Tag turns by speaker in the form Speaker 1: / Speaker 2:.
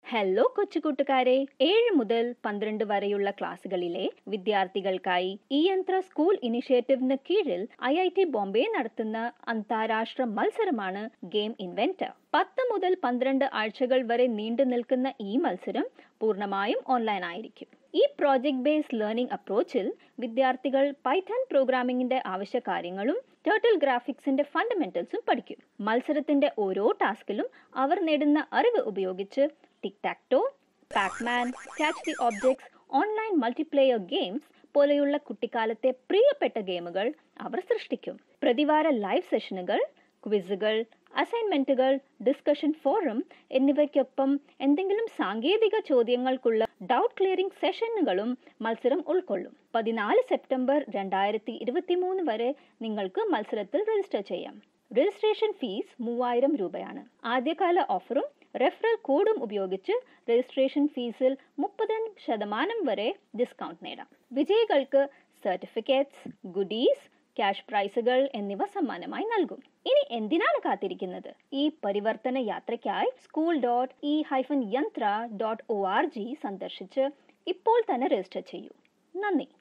Speaker 1: hello കൊച്ചുകൂട്ടുകാരെ ഏഴ് മുതൽ പന്ത്രണ്ട് വരെയുള്ള ക്ലാസ്സുകളിലെ വിദ്യാർത്ഥികൾക്കായി ഈ യന്ത്ര സ്കൂൾ ഇനിഷ്യേറ്റീവിന് കീഴിൽ ഐ ഐ ടി ബോംബെ നടത്തുന്ന അന്താരാഷ്ട്ര മത്സരമാണ് ഗെയിം ഇൻവെന്റർ പത്ത് മുതൽ പന്ത്രണ്ട് ആഴ്ചകൾ വരെ നീണ്ടു നിൽക്കുന്ന ഈ മത്സരം പൂർണ്ണമായും ഓൺലൈൻ ആയിരിക്കും ഈ പ്രോജക്ട് ബേസ്ഡ് ലേണിംഗ് അപ്രോച്ചിൽ വിദ്യാർത്ഥികൾ പൈത്തൺ പ്രോഗ്രാമിംഗിന്റെ ആവശ്യകാര്യങ്ങളും ടേർട്ടിൽ ഗ്രാഫിക്സിന്റെ ഫണ്ടമെന്റൽസും പഠിക്കും മത്സരത്തിന്റെ ഓരോ ടാസ്കിലും അവർ നേടുന്ന അറിവ് ഉപയോഗിച്ച് tic tac toe pacman catch the objects online multiplayer games പോലെയുള്ള കുട്ടിക്കാലത്തെ പ്രിയപ്പെട്ട ഗെയിമുകൾ അവർ സൃഷ്ടിക്കും പ്രതിവാര ലൈവ് സെഷനുകൾ ക്വിസുകൾ അസൈൻമെന്റുകൾ ഡിസ്കഷൻ ഫോറം എന്നിവയ്ക്കൊപ്പം എന്തെങ്കിലും സാങ്കേതിക ചോദ്യങ്ങൾക്കുള്ള ഡൗട്ട് ക്ലിയറിംഗ് സെഷനുകളും മത്സരം ഉൾക്കൊള്ളും പതിനാല് സെപ്റ്റംബർ രണ്ടായിരത്തി ഇരുപത്തിമൂന്ന് വരെ നിങ്ങൾക്ക് മത്സരത്തിൽ രജിസ്റ്റർ ചെയ്യാം രജിസ്ട്രേഷൻ ഫീസ് മൂവായിരം രൂപയാണ് ആദ്യകാല ഓഫറും റെഫറൽ കോഡും ഉപയോഗിച്ച് രജിസ്ട്രേഷൻ ഫീസിൽ മുപ്പത് ശതമാനം വരെ ഡിസ്കൗണ്ട് നേടാം വിജയികൾക്ക് സർട്ടിഫിക്കറ്റ്സ് ഗുഡീസ് ക്യാഷ് പ്രൈസുകൾ എന്നിവ സമ്മാനമായി നൽകും ഇനി എന്തിനാണ് കാത്തിരിക്കുന്നത് ഈ പരിവർത്തന യാത്രയ്ക്കായി school dot E hyphen yantra dot O R G സന്ദർശിച്ച് ഇപ്പോൾ തന്നെ രജിസ്റ്റർ ചെയ്യൂ നന്ദി